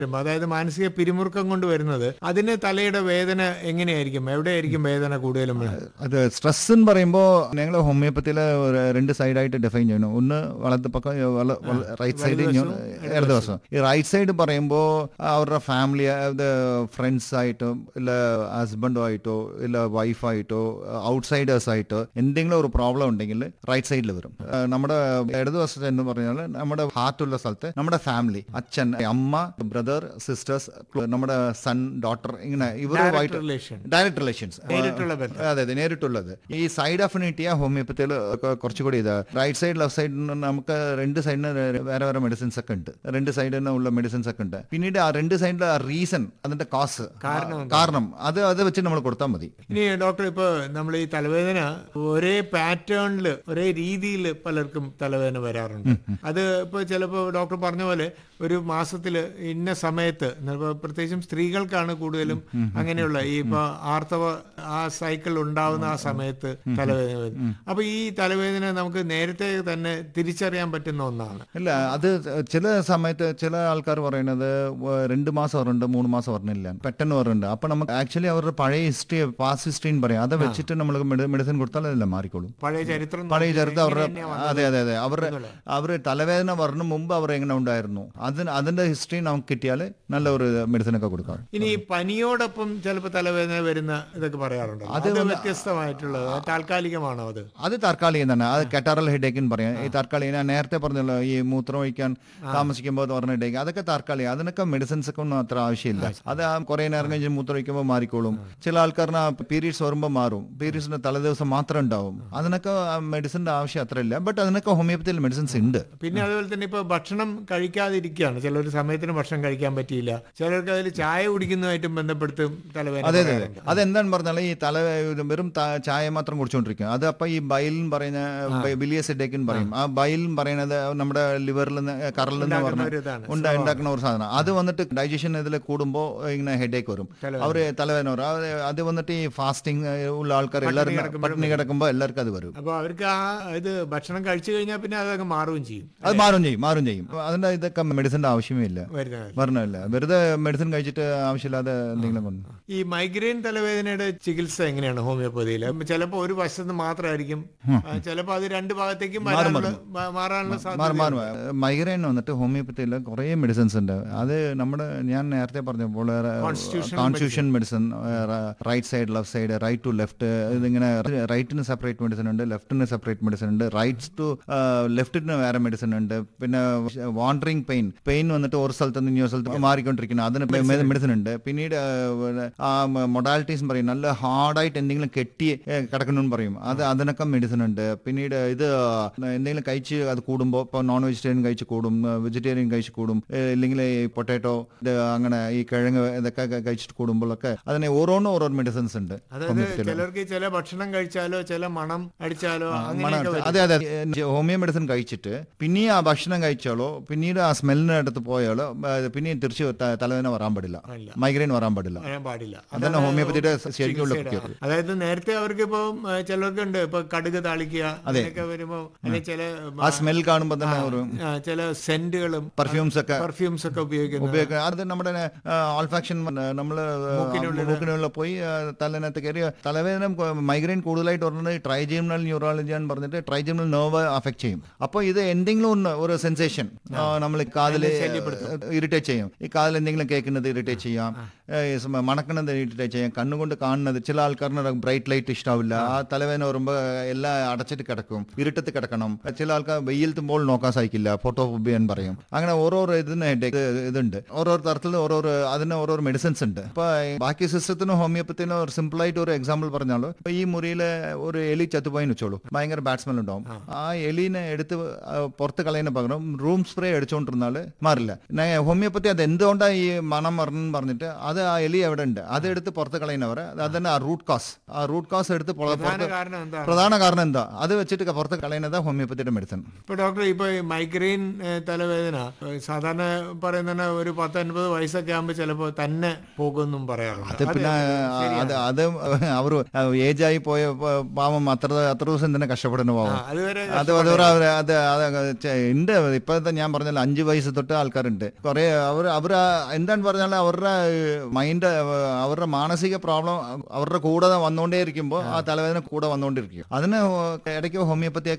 അതായത് മാനസിക പിരിമുറുക്കം കൊണ്ട് വരുന്നത് അതിന് തലയുടെ വേദന എങ്ങനെയായിരിക്കും എവിടെയായിരിക്കും വേദന കൂടുതലും വരുന്നത്? അത് സ്ട്രെസ് എന്ന് പറയുമ്പോൾ ഞങ്ങൾ ഹോമിയോപ്പത്തിയിൽ രണ്ട് സൈഡായിട്ട് ഡിഫൈൻ ചെയ്യണം ഒന്ന് വലത് പക്കം റൈറ്റ് സൈഡ് ഇടത് വശം ഈ റൈറ്റ് സൈഡ് പറയുമ്പോൾ അവരുടെ ഫാമിലി ഫ്രണ്ട്സ് ആയിട്ടോ ഇല്ല ഹസ്ബൻഡോ ആയിട്ടോ ഇല്ല വൈഫായിട്ടോ ഔട്ട്സൈഡേഴ്സ് ആയിട്ടോ എന്തെങ്കിലും ഒരു പ്രോബ്ലം ഉണ്ടെങ്കിൽ റൈറ്റ് സൈഡിൽ വരും ആ, നമ്മുടെ ഇടത് വശത്ത് എന്ന് പറഞ്ഞാൽ നമ്മുടെ ഹാർട്ടുള്ള സ്ഥലത്ത് നമ്മുടെ ഫാമിലി അച്ഛൻ അമ്മ ബ്രദർ സിസ്റ്റേഴ്സ് നമ്മുടെ സൺ ഡോട്ടർ ഇങ്ങനെ ഇവരുമായിട്ട് relation. ഡയറക്റ്റ് റിലേഷൻസ് നേരിട്ടുള്ള ബന്ധം. അതെ അതെ നേരിട്ടുള്ളത് ഈ സൈഡ് അഫിനിറ്റിയ ഹോമിയോപ്പത്തിയിൽ കുറച്ചുകൂടി ഇത് റൈറ്റ് സൈഡ് ലെഫ്റ്റ് സൈഡിന് നമുക്ക് രണ്ട് സൈഡിന് വേറെ വേറെ മെഡിസിൻസ് ഒക്കെ ഉണ്ട് രണ്ട് സൈഡിന് ഉള്ള മെഡിസിൻസ് ഒക്കെ ഉണ്ട് പിന്നീട് ആ രണ്ട് സൈഡിലെ റീസൺ അതിന്റെ കാസ് കാരണം അത് അത് വെച്ച് നമ്മൾ കൊടുത്താൽ മതി ഇനി ഡോക്ടർ ഇപ്പൊ നമ്മൾ ഈ തലവേദന ഒരേ പാറ്റേണിൽ ഒരേ രീതിയിൽ പലർക്കും തലവേദന വരാറുണ്ട് അത് ഇപ്പൊ ചിലപ്പോ ഡോക്ടർ പറഞ്ഞ പോലെ ഒരു മാസത്തില് ഇന്ന സമയത്ത് ഇപ്പൊ പ്രത്യേകിച്ചും സ്ത്രീകൾക്കാണ് കൂടുതലും അങ്ങനെയുള്ള ഈ ഇപ്പൊ ആർത്തവ ആ സൈക്കിൾ ഉണ്ടാവുന്ന ആ സമയത്ത് തലവേദന വരും അപ്പൊ ഈ തലവേദന നമുക്ക് നേരത്തെ തന്നെ തിരിച്ചറിയാൻ പറ്റുന്ന ഒന്നാണ് ഇല്ല അത് ചില സമയത്ത് ചില ആൾക്കാർ പറയുന്നത് വ- രണ്ട് മാസം പറഞ്ഞിട്ട് മൂന്ന് മാസം പറഞ്ഞില്ല പെട്ടെന്ന് പറഞ്ഞിട്ടുണ്ട് അപ്പൊ നമുക്ക് ആക്ച്വലി അവരുടെ പഴയ ഹിസ്റ്ററി പാസ്റ്റ് ഹിസ്റ്ററി പറയും അത് വെച്ചിട്ട് നമ്മൾ മെഡിസിൻ കൊടുത്താൽ അതെല്ലാം മാറിക്കോളും പഴയ ചരിത്രം പഴയ നോക്കി ചരിത്രം അവരുടെ ഇങ്ങനെ തന്നെയാ അതെ അതെ അതെ അവരുടെ അവർ തലവേദന പറഞ്ഞ മുമ്പ് അവർ എങ്ങനെ ഉണ്ടായിരുന്നു അതിന് അതിന്റെ ഹിസ്റ്ററി നമുക്ക് കിട്ടിയാൽ നല്ല ഒരു മെഡിസിൻ ഒക്കെ കൊടുക്കാം ഇനി ഈ പനിയോടൊപ്പം ചിലപ്പോൾ തലവേദന വരുന്ന ഇതൊക്കെ പറയാറുണ്ട് അത് വ്യത്യസ്തമായിട്ടുള്ളത് അത് താൽക്കാലികമാണോ അത് അത് താൽക്കാലികം തന്നെ അത് കെറ്റാറൽ ഹെഡേക്ക് എന്ന് പറയാം ഈ താൽക്കാലികം ഞാൻ നേരത്തെ പറഞ്ഞല്ലോ ഈ മൂത്രം ഒഴിക്കാൻ താമസിക്കുമ്പോൾ പറഞ്ഞ ഹെഡേക്ക് അതൊക്കെ താൽക്കാലികം അതിനൊക്കെ മെഡിസിൻസ് ഒക്കെ ഒന്നും അത്ര ആവശ്യമില്ല അത് ആ കുറെ നേരം കഴിഞ്ഞ് മൂത്രം ഒഴിക്കുമ്പോൾ മാറിക്കോളും ചില ആൾക്കാരിന് പീരീഡ്സ് വരുമ്പോൾ മാറും പീരീഡ്സിന് തലേദിവസം മാത്രം ഉണ്ടാവും അതിനൊക്കെ മെഡിസിന്റെ ആവശ്യം അത്ര ഇല്ല ബട്ട് അതിനൊക്കെ ഹോമിയോപ്പത്തിയിൽ മെഡിസിൻസ് ഉണ്ട് പിന്നെ അതുപോലെ തന്നെ ഇപ്പൊ ഭക്ഷണം കഴിക്കാതിരിക്കുകയാണ് ചിലർ സമയത്തിന് ഭക്ഷണം കഴിക്കാൻ പറ്റിയില്ല ചിലർക്ക് അതിൽ ചായ കുടിക്കുന്നതുമായിട്ടും ബന്ധപ്പെടുത്തും തലവേദന അതെ അതെ അതെ പറയാറുണ്ട്. അതെന്താന്ന് പറഞ്ഞാൽ ഈ തല ഇത് വെറും ത- ചായ മാത്രം കുടിച്ചുകൊണ്ടിരിക്കും അത് അപ്പൊ ഈ ബൈലിൻ പറയുന്ന ബിലിയസ് ഹെഡേക്കിൻ പറയും ആ ബൈലിൻ പറയുന്നത് നമ്മുടെ ലിവറിൽ നിന്ന് കറലിൽ നിന്ന് ഉണ്ടാക്കുന്ന പറഞ്ഞ ഒരു ഇതാണ്. ഉണ്ടാ- ഉണ്ടാക്കുന്ന ഒരു സാധനം അത് വന്നിട്ട് ഡൈജഷൻ ഇതിൽ കൂടുമ്പോൾ ഇങ്ങനെ ഹെഡേക്ക് വരും അവര് തലവേദന വരും അത് അത് വന്നിട്ട് ഈ ഫാസ്റ്റിംഗ് ഉള്ള ആൾക്കാർ എല്ലാവർക്കും പട്ടിണി കിടക്കുമ്പോൾ എല്ലാവർക്കും അത് വരും അപ്പൊ അവർക്ക് ആ ഇത് ഭക്ഷണം കഴിച്ചു കഴിഞ്ഞാൽ പിന്നെ അതങ്ങ് മാറുകയും ചെയ്യും അത് മാറും ചെയ്യും മാറും ചെയ്യും അതിന്റെ ഇതൊക്കെ മെഡിസിന്റെ ആവശ്യമേ ഇല്ല വരുന്നത് പറഞ്ഞില്ല വെറുതെ മെഡിസിൻ കഴിച്ചിട്ട് ആവശ്യമില്ലാതെ എന്തെങ്കിലും കൊണ്ട് ഈ മൈഗ്രെയിൻ തലവേദനയുടെ ചികിത്സ എങ്ങനെയാണ് ഹോമിയോപ്പതിയിൽ ചിലപ്പോൾ ഒരു വശത്ത് മാത്രമായിരിക്കും ആ, ചിലപ്പോൾ അത് രണ്ട് ഭാഗത്തേക്കും വരാനുള്ള മാ- മാറാനുള്ള സാധ്യത മാറും മാറും മൈഗ്രെയിൻ വന്നിട്ട് ഹോമിയോപ്പത്തിയിൽ കുറേ മെഡിസിൻസ് ഉണ്ട് അത് നമ്മുടെ ഞാൻ നേരത്തെ പറഞ്ഞപ്പോൾ constitution medicine right side left side right to left ഇതിങ്ങനെ റൈറ്റിന് സെപ്പറേറ്റ് മെഡിസിൻ ഉണ്ട് ലെഫ്റ്റിന് സെപ്പറേറ്റ് മെഡിസിൻ ഉണ്ട് റൈറ്റ്സ് ടു ലെഫ്റ്റിന് വേറെ മെഡിസിൻ ഉണ്ട് പിന്നെ വാണ്ടറിങ് പെയിൻ പെയിൻ വന്നിട്ട് ഒരു സ്ഥലത്ത് നിന്ന് ഇനി ഒരു സ്ഥലത്ത് മാറിക്കൊണ്ടിരിക്കുന്നത് അതിന് മെഡിസിൻ ഉണ്ട് പിന്നീട് ആ, ആ മൊഡാലിറ്റീസ് പറയും നല്ല ഹാർഡായിട്ട് എന്തെങ്കിലും കെട്ടി ഏ, കിടക്കണമെന്ന് പറയും അത് അതിനൊക്കെ മെഡിസിൻ ഉണ്ട് പിന്നീട് ഇത് എന്തെങ്കിലും കഴിച്ച് അത് കൂടുമ്പോൾ ഇപ്പോൾ നോൺ വെജിറ്റേറിയൻ കഴിച്ച് കൂടും വെജിറ്റേറിയൻ കഴിച്ച് കൂടും ഏ, ഇല്ലെങ്കിൽ ഈ പൊട്ടാറ്റോ ഇത് അങ്ങനെ ഈ കിഴങ്ങ് ഇതൊക്കെ ക- കഴിച്ചിട്ട് കൂടുമ്പോഴൊക്കെ അതിന് ഓരോന്നും ഓരോ മെഡിസിൻസ് ഉണ്ട് അതായത് ചിലർക്ക് ചില ഭക്ഷണം കഴിച്ചാലോ ചില മണം അടിച്ചാലോ അങ്ങനെയൊക്കെ വരും. അതെ അതെ അതെ. ഹോമിയോ മെഡിസിൻ കഴിച്ചിട്ട് പിന്നെ ആ ഭക്ഷണം കഴിച്ചാലോ പിന്നീട് ആ സ്മെല്ലിന് അടുത്ത് പോയാലോ ആ, പിന്നെ തിരിച്ച് ത- തലവേദന വരാൻ പാടില്ല ഇല്ല. മൈഗ്രെയിൻ വരാൻ പാടില്ല വരാൻ പാടില്ല അതന്നെ ഹോമിയോപ്പതിയുടെ ശരിക്കുള്ള ചികിത്സയുടെ- അതായത് നേരത്തെ അവർക്ക് ഇപ്പൊ ചിലർക്ക് ഉണ്ട് ഇപ്പൊ കടുക് താളിക്കുക അങ്ങനെയൊക്കെ വരുമ്പോ അല്ലെങ്കിൽ ചില ആ സ്മെൽ കാണുമ്പോൾ തന്നെ ഒരു ആ, ചില സെന്റുകളും പെർഫ്യൂംസ് ഒക്കെ പെർഫ്യൂംസ് ഒക്കെ ഉപയോഗിക്കുന്നത് ഉപയോഗിക്കുക അത് നമ്മുടെ ആൾഫാക്ഷൻ നമ്മൾ മൂക്കിനുള്ള പോയി ആ, തലനകത്ത് കയറി തലവേദന മൈഗ്രെയിൻ കൂടുതലായിട്ട് വരുന്നത് ട്രൈജിമിനൽ ന്യൂറോളജി എന്ന് പറഞ്ഞിട്ട് ട്രൈജിമിനൽ നെർവ് അഫക്ട് ചെയ്യും അപ്പോൾ ഇത് എന്തെങ്കിലും ഒന്ന് ഒരു സെൻസേഷൻ നമ്മൾ കാതിൽ ഇറിറ്റേറ്റ് ചെയ്യും ഈ കാതിൽ എന്തെങ്കിലും കേൾക്കുന്നത് ഇറിറ്റേറ്റ് ചെയ്യാം ഏ, ഈ സമ- മണക്കുന്നത് ഇറിറ്റേറ്റ് ചെയ്യാം കണ്ണുകൊണ്ട് കാണുന്നത് ചില ആൾക്കാരിന് ബ്രൈറ്റ് ലൈറ്റ് ഇഷ്ടാവില്ല ആ തലവേദന വരുമ്പോൾ എല്ലാം അടച്ചിട്ട് കിടക്കും ഇരുട്ടത്ത് കിടക്കണം ചില ആൾക്കാർ വെയിലത്തുമ്പോൾ നോക്കാൻ സാധിക്കില്ല ഫോട്ടോഫോബിയ എന്ന് പറയും അങ്ങനെ ഓരോരോ ഇതിന് headache ഇതുണ്ട് ഓരോരോ തരത്തിൽ ഓരോരോ അതിന് ഓരോരോ മെഡിസിൻസ് ഉണ്ട് ഇപ്പൊ ബാക്കി സിസ്റ്റത്തിനും ഹോമിയോപ്പത്തിനും ഒരു സിമ്പിൾ ആയിട്ട് ഒരു എക്സാമ്പിൾ പറഞ്ഞാലോ ഇപ്പൊ ഈ മുറിയിൽ ഒരു എലി ചത്തുപോയിന്ന് വെച്ചോളൂ ഭയങ്കര ബാറ്റ്സ്മെൻ ഉണ്ടാവും ആ എലിനെ എടുത്ത് ആ, പുറത്ത് കളയുന്ന പകരം റൂം സ്പ്രേ അടിച്ചുകൊണ്ടിരുന്നാല് മാറില്ല ഞാൻ ഹോമിയോപ്പത്തി അത് എന്തുകൊണ്ടാണ് ഈ മണം മരണം പറഞ്ഞിട്ട് അത് ആ എലി എവിടെ ഉണ്ട് അത് എടുത്ത് പുറത്ത് കളയുന്നവർ അത് തന്നെ ആ റൂട്ട് കാസ് ആ റൂട്ട് കാസ് എടുത്ത് പുറ- പ്രധാന പുറത്ത് കാരണം എന്താണ് പ്രധാന കാരണം എന്താ അത് വെച്ചിട്ട് പുറത്ത് കളയുന്നത് ഹോമിയോപ്പത്തിയുടെ മെഡിസിൻ ഇപ്പൊ ഡോക്ടർ ഇപ്പൊ ഈ മൈഗ്രെയിൻ ഏ, തലവേദന ഏ, സാധാരണ പറയുന്ന ഒരു പത്ത് അൻപത് വയസ്സൊക്കെ ആകുമ്പോൾ ചിലപ്പോൾ തന്നെ പോകുമെന്നും പറയാറുണ്ട് അത് പിന്നെ അത് അത് അവർ ഏജ് ആയി പോയ പ- പാവം അത്ര അത്ര ദിവസം തന്നെ കഷ്ടപ്പെടുന്ന ആ, പാവം അതുവരെ അത് അതുവരെ അവര് അത് അത് ചെ- ഉണ്ട് ഇപ്പോഴത്തെ ഞാൻ പറഞ്ഞല്ലോ അഞ്ച് വയസ്സ് വയസ്സ് തൊട്ട് ആൾക്കാരുണ്ട് കുറെ അവർ അവർ എന്താണ് പറഞ്ഞാൽ അവരുടെ മൈൻഡ് അവരുടെ മാനസിക പ്രോബ്ലം അവരുടെ കൂടെ വന്നുകൊണ്ടേ ഇരിക്കുമ്പോൾ ആ തലവേദന കൂടെ വന്നുകൊണ്ടിരിക്കും അതിന് ഇടയ്ക്ക് ഹോമിയോപ്പതി